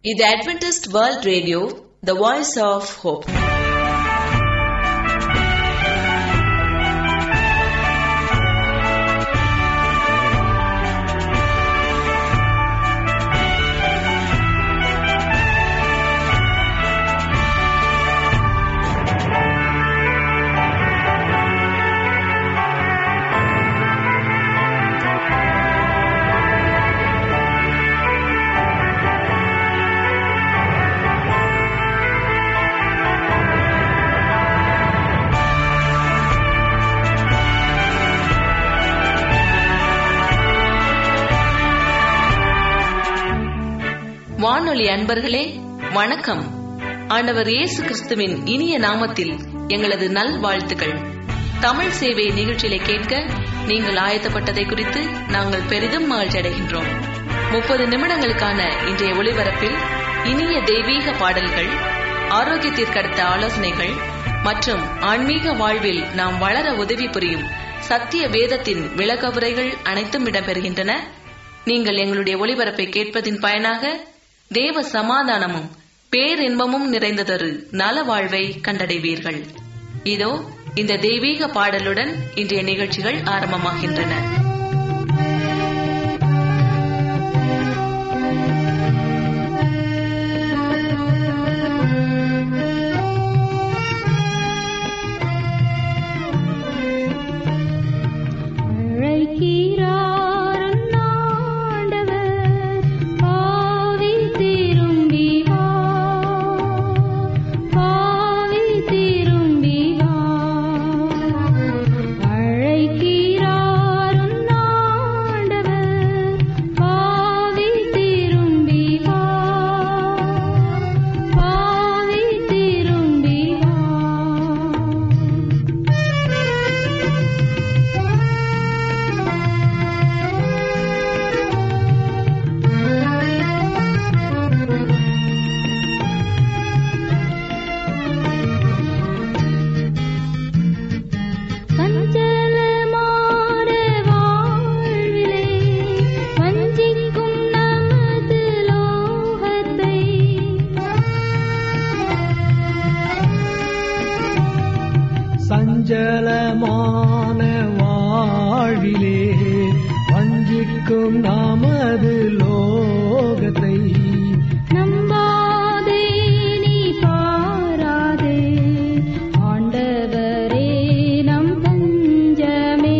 இது Adventist World Radio the Voice of Hope வானொலி அன்பர்களே வணக்கம் ஆண்டவர் இயேசு கிறிஸ்துவின் இனிய நாமத்தில் எங்களது நல் வாழ்த்துக்கள் தமிழ் சேவை நிகழ்ச்சியில கேட்க நீங்கள் ஆயத்தப்பட்டதை குறித்து நாங்கள் பெரிதும் மகிழ்ச்சி அடைகின்றோம் முப்பது நிமிடங்களுக்கான இன்றைய ஒளிபரப்பில் இனிய தெய்வீக பாடல்கள் ஆரோக்கியத்திற்கடுத்த ஆலோசனைகள் மற்றும் ஆன்மீக வாழ்வில் நாம் வளர உதவி புரியும் சத்திய வேதத்தின் விளக்கவுரைகள் அனைத்தும் இடம்பெறுகின்றன நீங்கள் எங்களுடைய ஒளிபரப்பை கேட்பதின் பயனாக தேவ சமாதானமும் பேரின்பமும் நிறைந்ததொரு நல வாழ்வை கண்டடைவீர்கள் இதோ இந்த தெய்வீக பாடலுடன் இன்றைய நிகழ்ச்சிகள் ஆரம்பமாகின்றன அழைக்கிறார் அண்ணாண்டவர் பாவி திரும்பி வா பாவி திரும்பி வா அழைக்கிறார் அண்ணாண்டவர் பாவி திரும்பி வா பாவி திரும்பி வா சஞ்சலமான வாழ்விலே வஞ்சிக்கும் நமது லோகத்தை சஞ்சலமான வாழ்விலே வஞ்சிக்கும் நமது லோகத்தை நம்பாதே நீ பாராதே ஆண்டவரே நம் பஞ்சமே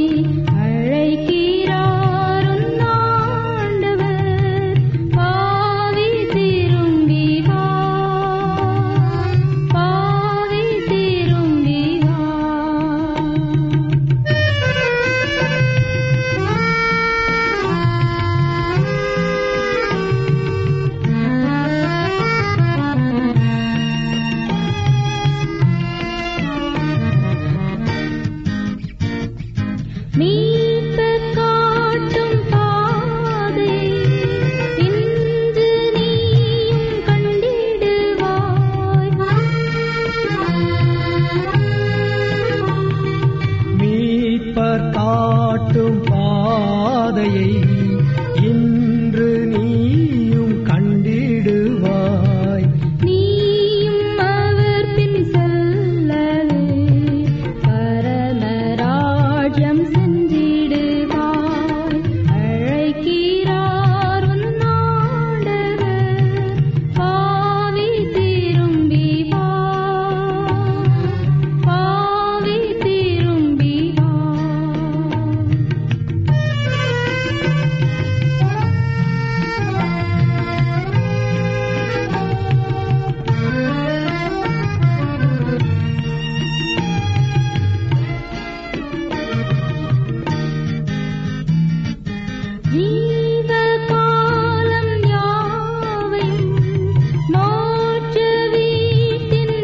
அழைக்கிறார் ஆண்டவர் பாவி திரும்பி வா பாவி திரும்பி வா மீட்பர் காட்டும் பாதை இன்று நீயும் கண்டிடுவாய் மீட்பர் காட்டும் பாதையை இன்று நீயும் கண்டிடுவாய் நீயும் அவர் பின் செல்லவே பரமராஜ்யம் சென்றிடுவாய் அழைக்கிறார் உன் ஆண்டவர் பாவி திரும்பி வா பாவி திரும்பி வா ஜீவகாலம் யாவையும் மோட்ச வீட்டின்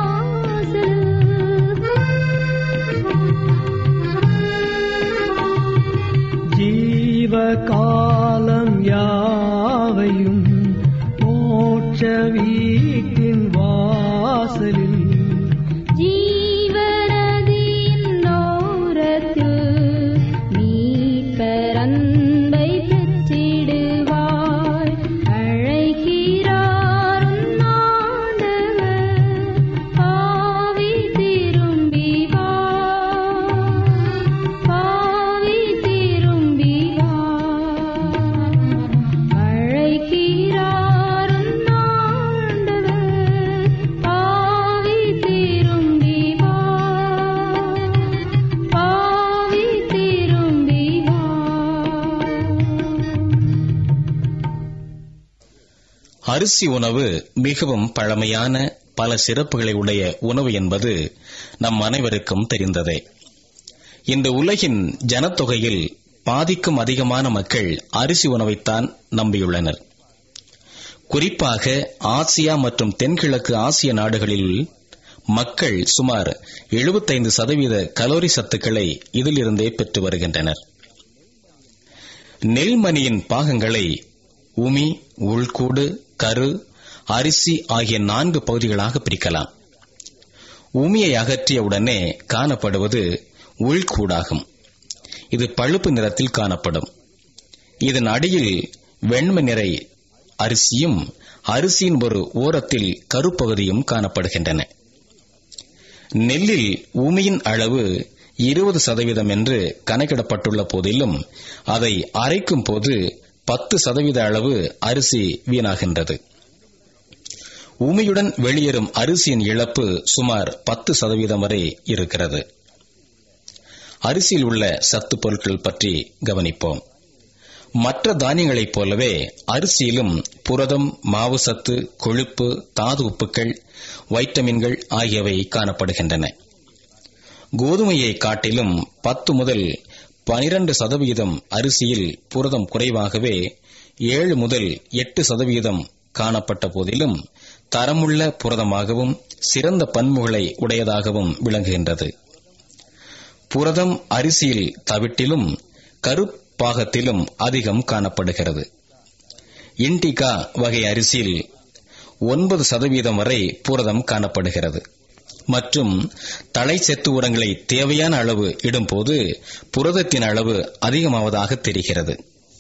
வாசல் ஜீவகாலம் யாவையும் மோட்ச வீட்டின் வாசலில் ஜீவநதியின் ஓரத்தில் மீட்பர் அன்பை பெற்றிடுவாய் அழைக்கிறார் அரிசி உணவு மிகவும் பழமையான பல சிறப்புகளை உடைய உணவு என்பது நம் அனைவருக்கும் தெரிந்ததே இந்த உலகின் ஜனத்தொகையில் பாதிக்கும் அதிகமான மக்கள் அரிசி உணவைத்தான் நம்பியுள்ளனர் குறிப்பாக ஆசியா மற்றும் தென்கிழக்கு ஆசிய நாடுகளில் மக்கள் சுமார் 75% சதவீத கலோரி சத்துக்களை இதிலிருந்தே பெற்று வருகின்றனர் நெல்மணியின் பாகங்களை உமி உள்கூடு கரு அரிசி ஆகிய நான்கு பகுதிகளாக பிரிக்கலாம் உமியை அகற்றிய உடனே காணப்படுவது உள்கூடாகும் இது பழுப்பு நிறத்தில் காணப்படும் இதன் அடியில் வெண்மை நிறை அரிசியும் அரிசியின் ஒரு ஓரத்தில் கருப்பகுதியும் காணப்படுகின்றன நெல்லில் உமியின் அளவு இருபது சதவீதம் என்று கணக்கிடப்பட்டுள்ள போதிலும் அதை அரைக்கும் போது பத்து சதவீத அளவு அரிசி வீணாகின்றது உமியுடன் வெளியேறும் அரிசியின் இழப்பு சுமார் பத்து சதவீதம் வரை இருக்கிறது அரிசியில் உள்ள சத்து பொருட்கள் பற்றி கவனிப்போம் மற்ற தானியங்களைப் போலவே அரிசியிலும் புரதம் மாவு சத்து கொழுப்பு தாது உப்புக்கள் வைட்டமின்கள் ஆகியவை காணப்படுகின்றன கோதுமையை காட்டிலும் பத்து முதல் பனிரண்டு சதவிகிதம் அரிசியில் புரதம் குறைவாகவே ஏழு முதல் எட்டு சதவிகிதம் காணப்பட்ட போதிலும் தரமுள்ள புரதமாகவும் சிறந்த பன்முகளை உடையதாகவும் விளங்குகின்றது புரதம் அரிசியில் தவிட்டிலும் கருப்பாகத்திலும் அதிகம் காணப்படுகிறது இண்டிகா வகை அரிசியில் ஒன்பது சதவீதம் வரை புரதம் காணப்படுகிறது மற்றும் தலை செத்து உரங்களை தேவையான அளவு இடும்போது புரதத்தின் அளவு அதிகமாவதாக தெரிகிறது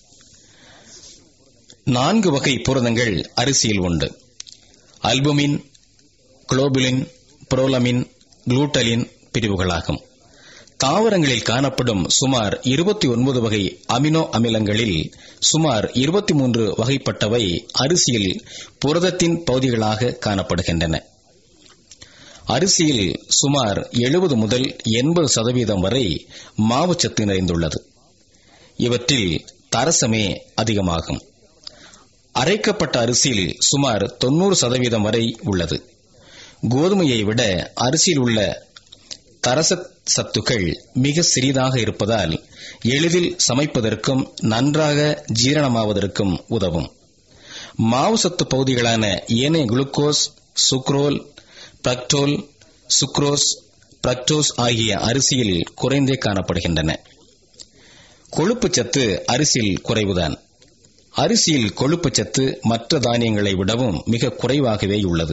நான்கு வகை புரதங்கள் அரிசியில் உண்டு அல்புமின் குளோபுலின் புரோலமின் குளூட்டலின் பிரிவுகளாகும் தாவரங்களில் காணப்படும் சுமார் இருபத்தி ஒன்பது வகை அமினோ அமிலங்களில் சுமார் இருபத்தி மூன்று வகைப்பட்டவை அரிசியில் புரதத்தின் பகுதிகளாக காணப்படுகின்றன அரிசியில் சுமார் எழுபது முதல் எண்பது சதவீதம் வரை மாவுச்சத்து நிறைந்துள்ளது இவற்றில் தரசமே அதிகமாகும் அரைக்கப்பட்ட அரிசியில் சுமார் தொன்னூறு சதவீதம் வரை உள்ளது கோதுமையை விட அரிசியில் உள்ள தரச சத்துக்கள் மிக சிறிதாக இருப்பதால் எளிதில் சமைப்பதற்கும் நன்றாக ஜீரணமாவதற்கும் உதவும் மாவு சத்து பகுதிகளான ஏனைய குளுக்கோஸ் சுக்ரோல் பிரக்டோல் சுக்ரோஸ் பிரக்டோஸ் ஆகிய அரிசியில் குறைந்தே காணப்படுகின்றன கொழுப்புச்சத்து அரிசியில் குறைவுதான் அரிசியில் கொழுப்புச்சத்து மற்ற தானியங்களை விடவும் மிக குறைவாகவே உள்ளது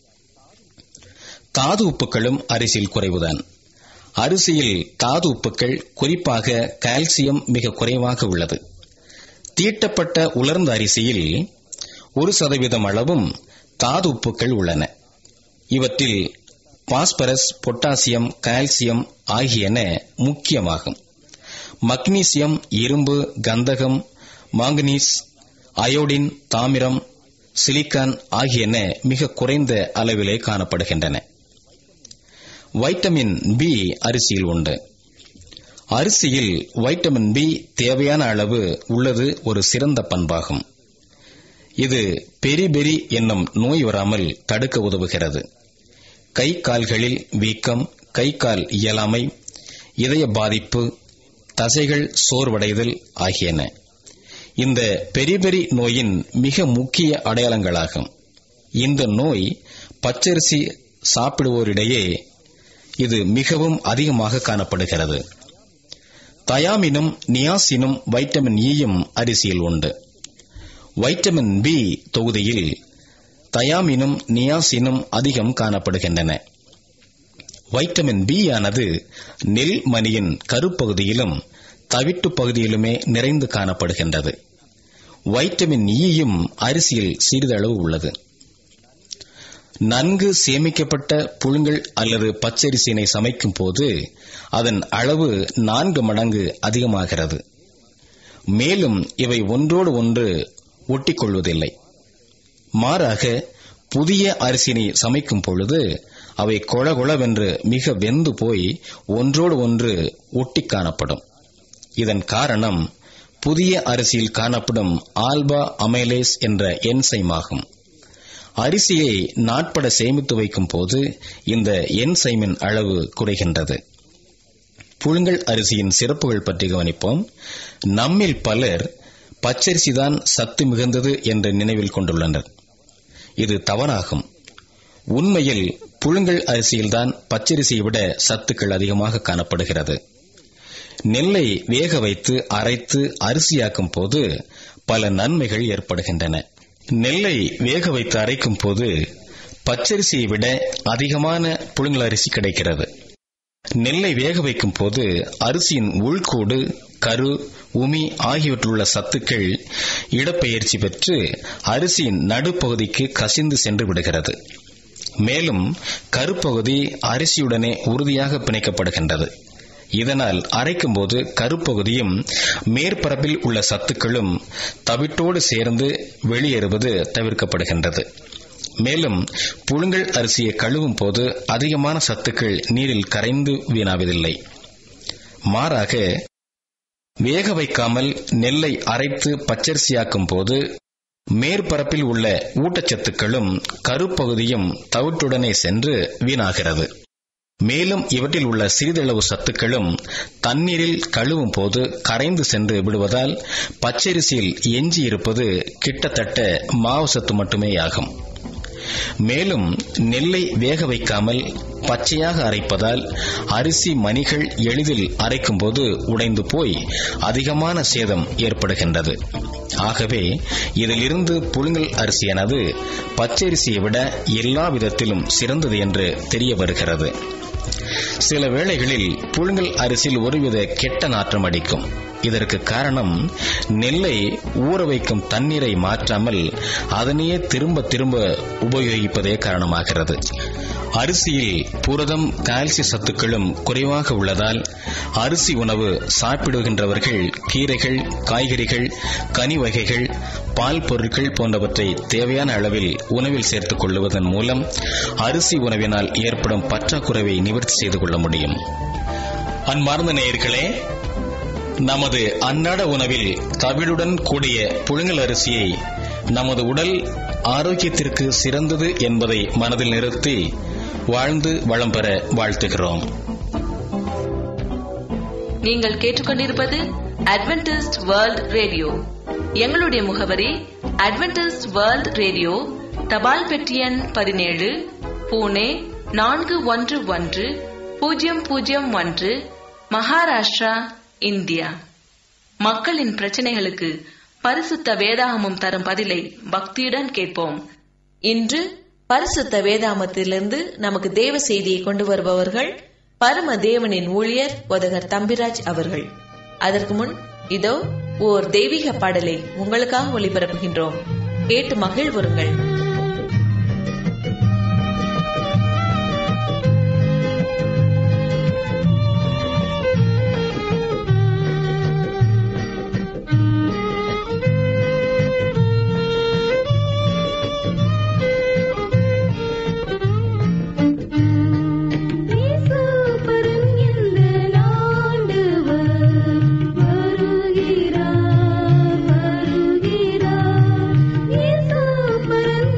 தாது உப்புக்களும் அரிசியில் குறைவுதான் அரிசியில் தாது உப்புக்கள் குறிப்பாக கால்சியம் மிக குறைவாக உள்ளது தீட்டப்பட்ட உலர்ந்த அரிசியில் ஒரு சதவீதம் அளவும் தாது உப்புக்கள் உள்ளன இவற்றில் பாஸ்பரஸ் பொட்டாசியம் கால்சியம் ஆகியன முக்கியமாகும் மக்னீசியம் இரும்பு கந்தகம் மாங்கனீஸ் அயோடின் தாமிரம் சிலிக்கான் ஆகியன மிக குறைந்த அளவிலே காணப்படுகின்றன வைட்டமின் பி அரிசியில் உண்டு அரிசியில் வைட்டமின் பி தேவையான அளவு உள்ளது ஒரு சிறந்த பண்பாகும் இது பெரிபெரி என்னும் நோய் வராமல் தடுக்க உதவுகிறது கை கால்களில் வீக்கம் கை கால் இயலாமை இதய பாதிப்பு தசைகள் சோர்வடைதல் ஆகியன இந்த பெரிபெரி நோயின் மிக முக்கிய அடையாளங்களாகும் இந்த நோய் பச்சரிசி சாப்பிடுவோரிடையே இது மிகவும் அதிகமாக காணப்படுகிறது தயாமினும் நியாசினும் வைட்டமின் ஈயும் அரிசியில் உண்டு வைட்டமின் பி தொகுதியில் தயாமினும் நியாசினும் அதிகம் காணப்படுகின்றன வைட்டமின் பி ஆனது நெல் மணியின் கருப்பகுதியிலும் தவிட்டு பகுதியிலுமே நிறைந்து காணப்படுகின்றது வைட்டமின் ஈயும் அரிசியில் சிறிதளவு உள்ளது நன்கு சேமிக்கப்பட்ட புழுங்கல் அல்லது பச்சரிசியினை சமைக்கும் போது அதன் அளவு நான்கு மடங்கு அதிகமாகிறது மேலும் இவை ஒன்றோடு ஒன்று ஒட்டிக்கொள்வதில்லை மாறாக புதிய அரிசினை சமைக்கும் பொழுது அவை கொழகொழவென்று மிக வெந்து போய் ஒன்றோடு ஒன்று ஒட்டி காணப்படும் இதன் காரணம் புதிய அரிசியில் காணப்படும் ஆல்பா அமைலேஸ் என்ற என்சைம் ஆகும் அரிசியை நாட்பட சேமித்து வைக்கும் போது இந்த என்சைமின் அளவு குறைகின்றது புழுங்கல் அரிசியின் சிறப்புகள் பற்றி கவனிப்போம் நம்மில் பலர் பச்சரிசிதான் சத்து மிகுந்தது என்று நினைவில் கொண்டுள்ளனர் இது தவறாகும் உண்மையில் புழுங்கல் அரிசியில்தான் பச்சரிசியை விட சத்துக்கள் அதிகமாக காணப்படுகிறது நெல்லை வேக வைத்து அரைத்து அரிசியாக்கும் போது பல நன்மைகள் ஏற்படுகின்றன நெல்லை வேக வைத்து அரைக்கும் போது பச்சரிசியை விட அதிகமான புழுங்கல் அரிசி கிடைக்கிறது நெல்லை வேக வைக்கும் போது அரிசியின் உள்கூடு கரு உமி ஆகியவற்றுள்ள சத்துக்கள் இடப்பெயர்ச்சி பெற்று அரிசியின் நடுப்பகுதிக்கு கசிந்து சென்று விடுகிறது மேலும் கருப்பகுதி அரிசியுடனே உறுதியாக பிணைக்கப்படுகின்றது இதனால் அரைக்கும் போது கருப்பகுதியும் மேற்பரப்பில் உள்ள சத்துக்களும் தவிட்டோடு சேர்ந்து வெளியேறுவது தவிர்க்கப்படுகின்றது மேலும் புழுங்கல் அரிசியை கழுவும் போது அதிகமான சத்துக்கள் நீரில் கரைந்து வீணாவதில்லை மாறாக வேக வைக்காமல் நெல்லை அரைத்து பச்சரிசியாக்கும் போது மேற்பரப்பில் உள்ள ஊட்டச்சத்துக்களும் கருப்பகுதியும் தவிட்டுடனே சென்று வீணாகிறது மேலும் இவற்றில் உள்ள சிறிதளவு சத்துக்களும் தண்ணீரில் கழுவும் போது கரைந்து சென்று விடுவதால் பச்சரிசியில் எஞ்சி இருப்பது கிட்டத்தட்ட மாவு சத்து மட்டுமேயாகும் மேலும் நெல்லை வேக வைக்காமல் பச்சையாக அரைப்பதால் அரிசி மணிகள் எளிதில் அரைக்கும் போது உடைந்து போய் அதிகமான சேதம் ஏற்படுகின்றது ஆகவே இதிலிருந்து புழுங்கல் அரிசியானது பச்சரிசியை விட எல்லா விதத்திலும் சிறந்தது என்று தெரிய வருகிறது சில வேளைகளில் புழுங்கல் அரிசியில் ஒருவித கெட்ட நாற்றம் அடிக்கும் இதற்கு காரணம் நெல்லை ஊற வைக்கும் தண்ணீரை மாற்றாமல் அதனையே திரும்ப திரும்ப உபயோகிப்பதே காரணமாகிறது அரிசியில் புரதம் கால்சிய சத்துக்களும் குறைவாக உள்ளதால் அரிசி உணவு சாப்பிடுகின்றவர்கள் கீரைகள் காய்கறிகள் கனி வகைகள் பால் பொருட்கள் போன்றவற்றை தேவையான அளவில் உணவில் சேர்த்துக் கொள்வதன் மூலம் அரிசி உணவினால் ஏற்படும் பற்றாக்குறைவை நிவர்த்தி செய்து கொள்ள முடியும் அன்பார்ந்த நேயர்களே நமது அன்றாட உணவில் தவிடுடன் கூடிய புழுங்கல் அரிசியை நமது உடல் ஆரோக்கியத்திற்கு சிறந்தது என்பதை மனதில் நிறுத்தி வாழ்ந்து வளம் பெற வாழ்த்துகிறோம் நீங்கள் கேட்டுக்கொண்டிருப்பது அட்வென்டிஸ்ட் வேர்ல்ட் ரேடியோ எங்களுடைய முகவரி அட்வென்டிஸ்ட் வேர்ல்ட் ரேடியோ தபால் பெட்டி எண் பதினேழு பூனே நான்கு ஒன்று ஒன்று பூஜ்ஜியம் பூஜ்ஜியம் ஒன்று மகாராஷ்டிரா இந்தியா மக்களின் பிரச்சனைகளுக்கு பரிசுத்த வேதாகமம் தரும் பதிலை பக்தியுடன் கேட்போம் இன்று பரிசுத்த வேதாமத்திலிருந்து நமக்கு தேவ செய்தியை கொண்டு வருபவர்கள் பரம தேவனின் ஊழியர் போதகர் தம்பிராஜ் அவர்கள் அதற்கு முன் இதோ ஓர் தெய்வீக பாடலை உங்களுக்காக ஒளிபரப்புகின்றோம் கேட்டு மகிழ்வுறுங்கள் இயேசுபரன் இந்த ஆண்டவர் வருகிறார் வருகிறார் இயேசுபரன்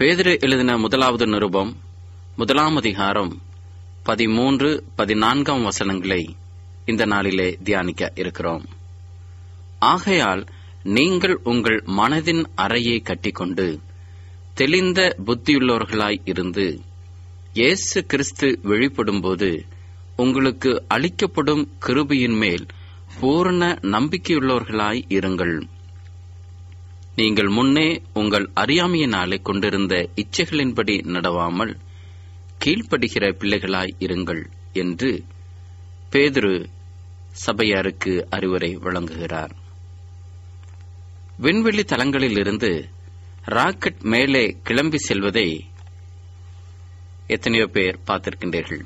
பேதுரு எழுதின முதலாவது நிருபம் முதலாம் அதிகாரம் பதிமூன்று பதினான்காம் வசனங்களை இந்த நாளிலே தியானிக்க இருக்கிறோம் ஆகையால் நீங்கள் உங்கள் மனதின் அறையை கட்டிக்கொண்டு தெளிந்த புத்தியுள்ளவர்களாய் இருந்து இயேசு கிறிஸ்து வெளிப்படும்போது உங்களுக்கு அளிக்கப்படும் கிருபையின் மேல் பூரண நம்பிக்கையுள்ளவர்களாய் இருங்கள் நீங்கள் முன்னே உங்கள் அறியாமையினாலே கொண்டிருந்த இச்சைகளின்படி நடவாமல் கீழ்ப்படுகிற பிள்ளைகளாய் இருங்கள் என்று பேதுரு சபையாருக்கு அறிவுரை வழங்குகிறார் விண்வெளி தலங்களில் இருந்து ராக்கெட் மேலே கிளம்பி செல்வதை எத்தனையோ பேர் பார்த்திருக்கின்றீர்கள்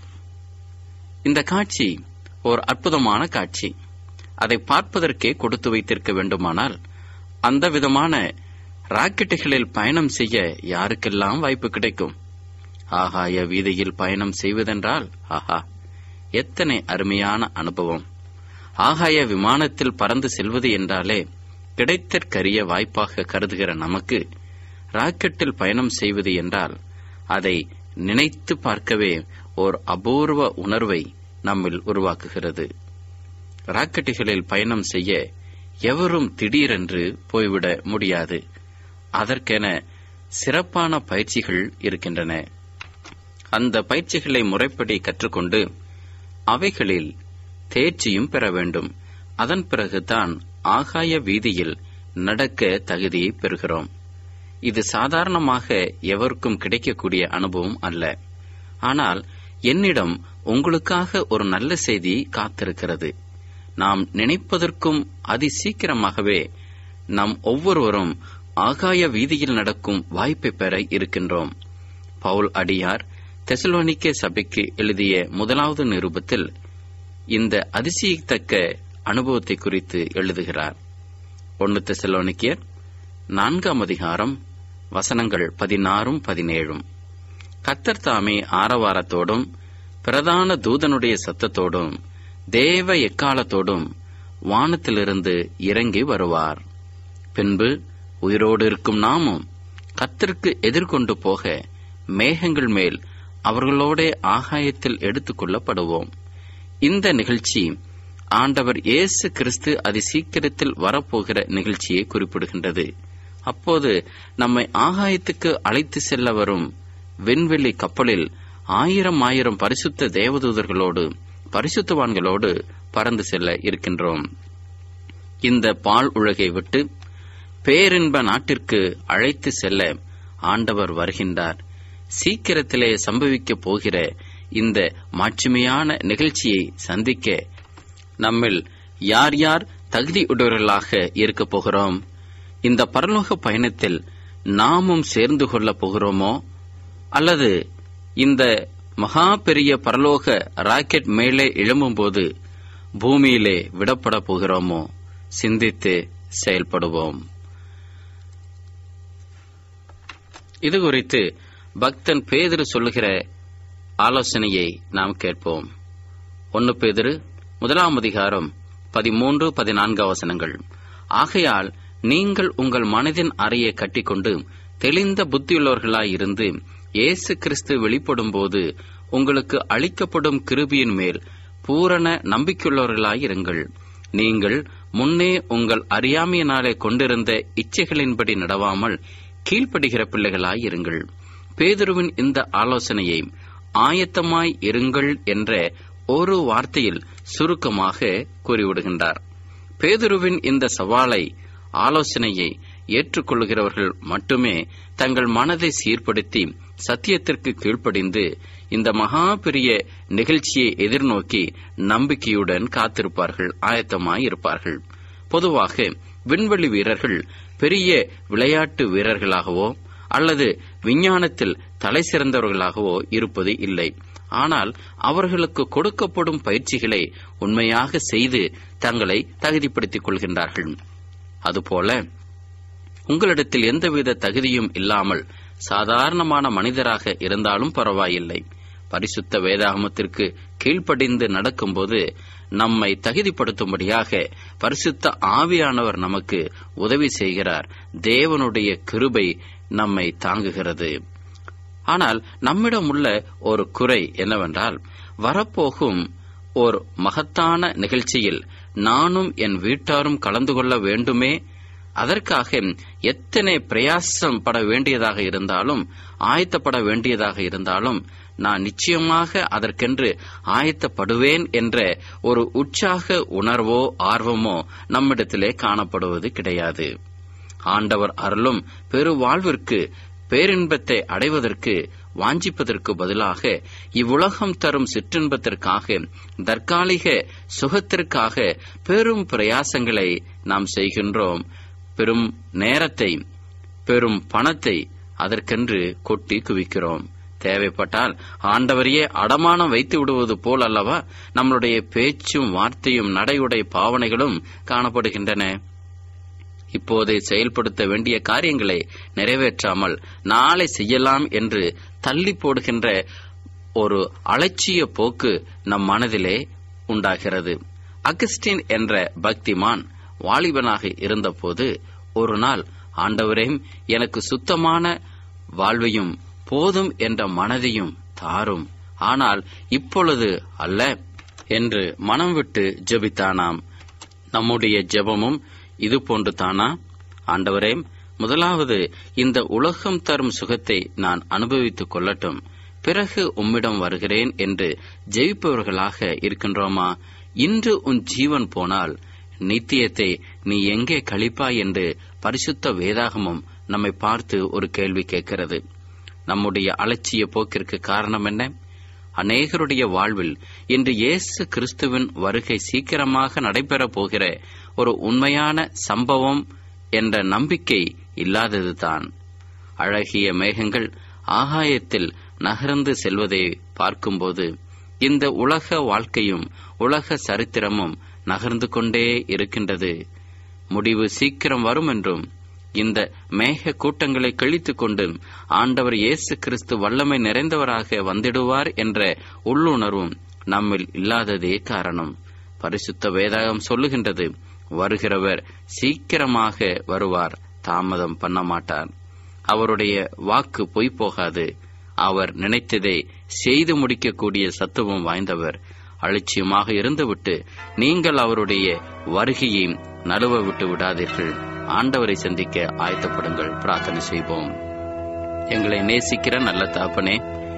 இந்த காட்சி ஓர் அற்புதமான காட்சி அதை பார்ப்பதற்கே கொடுத்து வைத்திருக்க வேண்டுமானால் அந்த விதமான ராக்கெட்டுகளில் பயணம் செய்ய யாருக்கெல்லாம் வாய்ப்பு கிடைக்கும் ஆகாய வீதியில் பயணம் செய்வதென்றால் ஆஹா எத்தனை அருமையான அனுபவம் ஆகாய விமானத்தில் பறந்து செல்வது என்றாலே கிடைத்தற்கரிய வாய்ப்பாக கருதுகிற நமக்கு ராக்கெட்டில் பயணம் செய்வது என்றால் அதை நினைத்து பார்க்கவே ஓர் அபூர்வ உணர்வை நம்மில் உருவாக்குகிறது ராக்கெட்டுகளில் பயணம் செய்ய எவரும் திடீரென்று போய்விட முடியாது அதற்கென சிறப்பான பயிற்சிகள் இருக்கின்றன அந்த பயிற்சிகளை முறைப்படி கற்றுக்கொண்டு அவைகளில் தேர்ச்சியும் பெற வேண்டும் அதன் பிறகுதான் ஆகாய வீதியில் நடக்க தகுதியை பெறுகிறோம் இது சாதாரணமாக எவருக்கும் கிடைக்கக்கூடிய அனுபவம் அல்ல ஆனால் என்னிடம் உங்களுக்காக ஒரு நல்ல செய்தி காத்திருக்கிறது நாம் நினைப்பதற்கும் அதி சீக்கிரமாகவே நாம் ஒவ்வொருவரும் ஆகாய வீதியில் நடக்கும் வாய்ப்பை பெற இருக்கின்றோம் பவுல் அடியார் தெசலோனிக்கே சபைக்கு எழுதிய முதலாவது நிருபத்தில் இந்த அதிசயித்தக்க அனுபவத்தை குறித்து எழுதுகிறார் ஒன்னு தெசலோனிக்கியர் நான்காம் அதிகாரம் வசனங்கள் பதினாறும் பதினேழும் கத்தர் தாமே ஆரவாரத்தோடும் பிரதான தூதனுடைய சத்தத்தோடும் தேவ எக்காலத்தோடும் வானத்திலிருந்து இறங்கி வருவார் பின்பு உயிரோடு இருக்கும் நாமும் கத்தருக்கு எதிர்கொண்டு போக மேகங்கள் மேல் அவர்களோட ஆகாயத்தில் எடுத்துக் கொள்ளப்படுவோம் இந்த நிகழ்ச்சி ஆண்டவர் இயேசு கிறிஸ்து அதி சீக்கிரத்தில் வரப்போகிற நிகழ்ச்சியை குறிப்பிடுகின்றது அப்போது நம்மை ஆகாயத்துக்கு அழைத்து செல்ல வரும் விண்வெளி கப்பலில் ஆயிரம் ஆயிரம் பரிசுத்த தேவதூதர்களோடு பரிசுத்தவான்களோடு பறந்து செல்ல இருக்கின்றோம் இந்த பால் உலகை விட்டு பேரின்ப நாட்டிற்கு அழைத்து செல்ல ஆண்டவர் வருகின்றார் சீக்கிரத்திலே சம்பவிக்கப் போகிற இந்த மாட்சிமையான நிகழ்ச்சியை சந்திக்க நம்மில் யார் யார் தகுதியுடையவர்களாக இருக்கப் போகிறோம் இந்த பரலோக பயணத்தில் நாமும் சேர்ந்து கொள்ளப் போகிறோமோ அல்லது இந்த மகா பெரிய பரலோக ராக்கெட் மேலே எழும்பும்போது பூமியிலே விடப்பட போகிறோமோ சிந்தித்து செயல்படுவோம் இது குறித்து பக்தன் பேதிரு சொல்லுகிற ஆலோசனையை நாம் கேட்போம் ஒன்னு பேதிரு முதலாம் அதிகாரம் பதிமூன்று பதினான்கு வசனங்கள் ஆகையால் நீங்கள் உங்கள் மனதின் அறையை கட்டிக்கொண்டு தெளிந்த புத்தியுள்ளவர்களாயிருந்து இயேசு கிறிஸ்து வெளிப்படும்போது உங்களுக்கு அளிக்கப்படும் கிருபியின் மேல் பூரண நம்பிக்கையுள்ளவர்களாயிருங்கள் நீங்கள் முன்னே உங்கள் அறியாமையினாலே கொண்டிருந்த இச்சைகளின்படி நடவாமல் கீழ்ப்படுகிற பிள்ளைகளாயிருங்கள் பேதுருவின் இந்த ஆலோசனையை ஆயத்தமாய் இருங்கள் என்ற ஒரு வார்த்தையில் சுருக்கமாக கூறிவிடுகின்றார் பேதுருவின் இந்த சவாலை ஆலோசனையை ஏற்றுக்கொள்கிறவர்கள் மட்டுமே தங்கள் மனதை சீர்படுத்தி சத்தியத்திற்கு கீழ்ப்படிந்து இந்த மகா பெரிய நிகழ்ச்சியை எதிர்நோக்கி நம்பிக்கையுடன் காத்திருப்பார்கள் ஆயத்தமாய் இருப்பார்கள் பொதுவாக விண்வெளி வீரர்கள் பெரிய விளையாட்டு வீரர்களாகவோ அல்லது விஞ்ஞானத்தில் தலை சிறந்தவர்களாகவோ இருப்பது இல்லை ஆனால் அவர்களுக்கு கொடுக்கப்படும் பயிற்சிகளை உண்மையாக செய்து தங்களை தகுதிப்படுத்திக் கொள்கின்றார்கள் அதுபோல உங்களிடத்தில் எந்தவித தகுதியும் இல்லாமல் சாதாரணமான மனிதராக இருந்தாலும் பரவாயில்லை பரிசுத்த வேதாகமத்திற்கு கீழ்ப்படிந்து நடக்கும்போது நம்மை தகுதிப்படுத்தும்படியாக பரிசுத்த ஆவியானவர் நமக்கு உதவி செய்கிறார் தேவனுடைய கிருபை நம்மை தாங்குகிறது ஆனால் நம்மிடம் உள்ள ஒரு குறை என்னவென்றால் வரப்போகும் ஒரு மகத்தான நிகழ்ச்சியில் நானும் என் வீட்டாரும் கலந்து கொள்ள வேண்டுமே அதற்காக எத்தனை பிரயாசம் பட வேண்டியதாக இருந்தாலும் ஆயத்தப்பட வேண்டியதாக இருந்தாலும் நான் நிச்சயமாக அதற்கென்று ஆயத்தப்படுவேன் என்ற ஒரு உற்சாக உணர்வோ ஆர்வமோ நம்மிடத்திலே காணப்படுவது கிடையாது ஆண்டவர் அருளும் பெரு வாழ்விற்கு பேரின்பத்தை அடைவதற்கு வாஞ்சிப்பதற்கு பதிலாக இவ்வுலகம் தரும் சிற்றின்பத்திற்காக தற்காலிக சுகத்திற்காக பெரும் பிரயாசங்களை நாம் செய்கின்றோம் பெரும் நேரத்தை பெரும் பணத்தை அதற்கென்று கொட்டி குவிக்கிறோம் தேவைப்பட்டால் ஆண்டவரையே அடமானம் வைத்து விடுவது போல் அல்லவா நம்மளுடைய பேச்சும் வார்த்தையும் நடையுடை பாவனைகளும் காணப்படுகின்றன இப்போது செயல்படுத்த வேண்டிய காரியங்களை நிறைவேற்றாமல் நாளை செய்யலாம் என்று தள்ளி போடுகின்ற ஒரு அலட்சிய போக்கு நம் மனதிலே உண்டாகிறது அகஸ்டின் என்ற பக்திமான் வாலிபனாக இருந்தபோது ஒரு நாள் ஆண்டவரே எனக்கு சுத்தமான வாழ்வையும் போதும் என்ற மனதையும் தாரும் ஆனால் இப்பொழுது அல்ல என்று மனம் விட்டு ஜெபித்தானாம் நம்முடைய ஜெபமும் இது போன்று தானா ஆண்டவரே முதலாவது இந்த உலகம் தரும் சுகத்தை நான் அனுபவித்துக் கொள்ளட்டும் பிறகு உம்மிடம் வருகிறேன் என்று ஜெயிப்பவர்களாக இருக்கின்றோமா இன்று உன் ஜீவன் போனால் நித்தியத்தை நீ எங்கே கழிப்பாய் என்று பரிசுத்த வேதாகமும் நம்மை பார்த்து ஒரு கேள்வி கேட்கிறது நம்முடைய அலட்சிய போக்கிற்கு காரணம் என்ன அநேகருடைய வாழ்வில் இன்று இயேசு கிறிஸ்துவின் வருகை சீக்கிரமாக நடைபெறப் போகிற ஒரு உண்மையான சம்பவம் என்ற நம்பிக்கை இல்லாததுதான் அழகிய மேகங்கள் ஆகாயத்தில் நகர்ந்து செல்வதை பார்க்கும்போது இந்த உலக வாழ்க்கையும் உலக சரித்திரமும் நகர்ந்து கொண்டே இருக்கின்றது முடிவு சீக்கிரம் வரும் என்றும் இந்த மேக கூட்டங்களை கழித்துக் கொண்டு ஆண்டவர் இயேசு கிறிஸ்து வல்லமை நிறைந்தவராக வந்திடுவார் என்ற உள்ளுணர்வும் நம்மில் இல்லாததே காரணம் பரிசுத்த வேதாகம் சொல்லுகின்றது வருகிறவர் சீக்கிரமாக வருவார் தாமதம் பண்ண மாட்டார் அவருடைய வாக்கு பொய் போகாது அவர் நினைத்ததை செய்து முடிக்கக்கூடிய சத்துவம் வாய்ந்தவர் அலட்சியமாக இருந்துவிட்டு நீங்கள் அவருடைய வருகையை நழுவ விட்டு விடாதீர்கள் ஆண்டவரை சந்திக்க ஆயத்தப்படுங்கள் பிரார்த்தனை செய்வோம் எங்களை நேசிக்கிற நல்ல தாப்பனே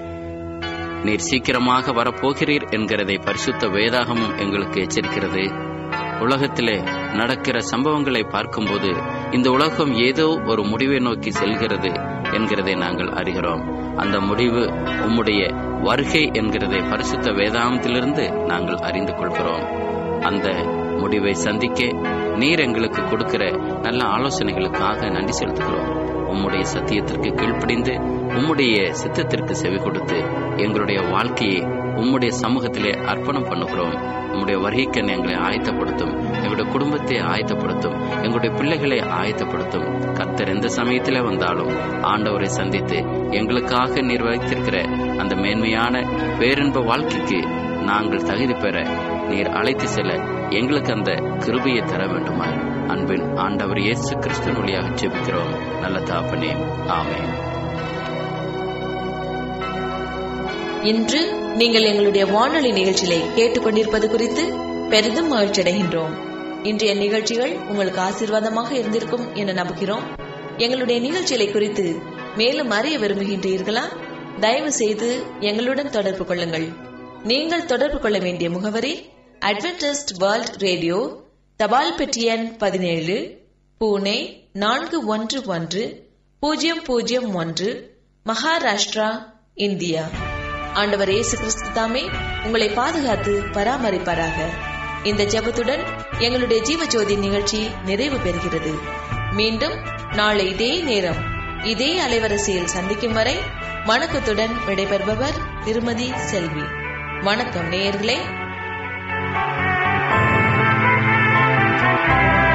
நீர் சீக்கிரமாக வரப்போகிறீர் என்கிறதை பரிசுத்த வேதாகமும் எங்களுக்கு எச்சரிக்கிறது உலகத்திலே நடக்கிற சம்பவங்களை பார்க்கும்போது இந்த உலகம் ஏதோ ஒரு முடிவை நோக்கி செல்கிறது என்கிறதை நாங்கள் அறிகிறோம் அந்த முடிவு உம்முடைய வருகை என்கிறதை பரிசுத்த வேதாகத்திலிருந்து நாங்கள் அறிந்து கொள்கிறோம் அந்த முடிவை சந்திக்க நீர் எங்களுக்கு கொடுக்கிற நல்ல ஆலோசனைகளுக்காக நன்றி செலுத்துகிறோம் உம்முடைய சத்தியத்திற்கு கீழ்ப்படிந்து உம்முடைய சித்தத்திற்கு செவி கொடுத்து எங்களுடைய வாழ்க்கையை உம்முடைய சமூகத்திலே அர்ப்பணம் பண்ணுகிறோம் உம்முடைய வருகைக்கண் எங்களை ஆயத்தப்படுத்தும் எங்களுடைய குடும்பத்தை ஆயத்தப்படுத்தும் எங்களுடைய பிள்ளைகளை ஆயத்தப்படுத்தும் கர்த்தர் எந்த சமயத்திலே வந்தாலும் ஆண்டவரை சந்தித்து எங்களுக்காக நீர் வைத்திருக்கிற அந்த மேன்மையான பேரின்ப வாழ்க்கைக்கு நாங்கள் தகுதி பெற நீர் அழைத்து செல்ல எங்களுக்கு அந்த கிருபையை தர வேண்டுமாய் அன்பின் ஆண்டவர் இயேசு கிறிஸ்துவின் வழியாக ஜெபிக்கிறோம் நல்ல தாப்பனே ஆமென் இன்று நீங்கள் எங்களுடைய வானொலி நிகழ்ச்சிகளை கேட்டுக்கொண்டிருப்பது குறித்து பெரிதும் மகிழ்ச்சியடைகின்றோம் இன்றைய நிகழ்ச்சிகள் உங்களுக்கு ஆசீர்வாதமாக இருந்திருக்கும் என நம்புகிறோம் எங்களுடைய நிகழ்ச்சிகளை குறித்து மேலும் அறிய விரும்புகின்றீர்களா தயவு செய்து எங்களுடன் தொடர்பு கொள்ளுங்கள் நீங்கள் தொடர்பு கொள்ள வேண்டிய முகவரி அட்வென்டிஸ்ட் வேர்ல்ட் ரேடியோ தபால் பெட்டி எண் பதினேழு பூனே நான்கு ஒன்று ஒன்று பூஜ்ஜியம் பூஜ்ஜியம் ஒன்று மகாராஷ்டிரா இந்தியா ஆண்டவர் இயேசு கிறிஸ்து தாமே உங்களை பாதுகாத்து பராமரிப்பாராக இந்த ஜெபத்துடன் எங்களுடைய ஜீவஜோதி நிகழ்ச்சி நிறைவு பெறுகிறது மீண்டும் நாளை இதே நேரம் இதே அலைவரிசையில் சந்திக்கும் வரை வணக்கத்துடன் விடைபெறுபவர் திருமதி செல்வி வணக்கம் நேயர்களே